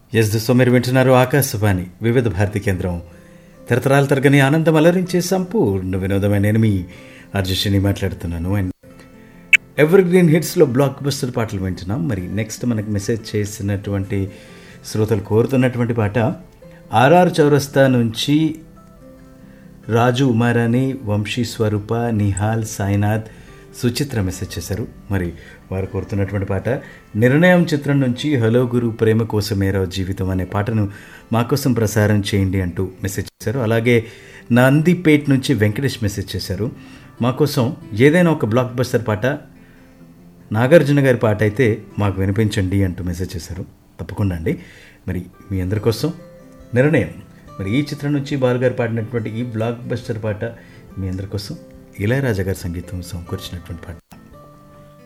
yes this మీరు వింటున్నారు ఆకాశవాణి వివిధ భారతి కేంద్రం తరతరాల తరగని ఆనందం అలరించే సంపూర్ణ వినోదమైన నేను మీ అర్జుషిని మాట్లాడుతున్నాను అండ్ ఎవర్ గ్రీన్ హిట్స్లో బ్లాక్ బస్టర్ పాటలు వింటున్నాం మరి నెక్స్ట్ మనకు మెసేజ్ చేసినటువంటి శ్రోతలు కోరుతున్నటువంటి పాట ఆర్ఆర్ చౌరస్తా నుంచి రాజు ఉమారాణి వంశీ స్వరూప నిహాల్ సాయినాథ్ సుచిత్ర మెసేజ్ చేశారు మరి వారు కోరుతున్నటువంటి పాట నిర్ణయం చిత్రం నుంచి హలో గురు ప్రేమ కోసమేరా జీవితం అనే పాటను మా కోసం ప్రసారం చేయండి అంటూ మెసేజ్ చేశారు అలాగే నందిపేట్ నుంచి వెంకటేష్ మెసేజ్ చేశారు మా కోసం ఏదైనా ఒక బ్లాక్ బస్టర్ పాట నాగార్జున గారి పాట అయితే మాకు వినిపించండి అంటూ మెసేజ్ చేశారు తప్పకుండా అండి మరి మీ అందరి కోసం నిర్ణయం మరి ఈ చిత్రం నుంచి బాలుగారు పాడినటువంటి ఈ బ్లాక్ బస్టర్ పాట మీ అందరి కోసం ఇళయరాజా గారి సంగీతం సమకూర్చినటువంటి పాట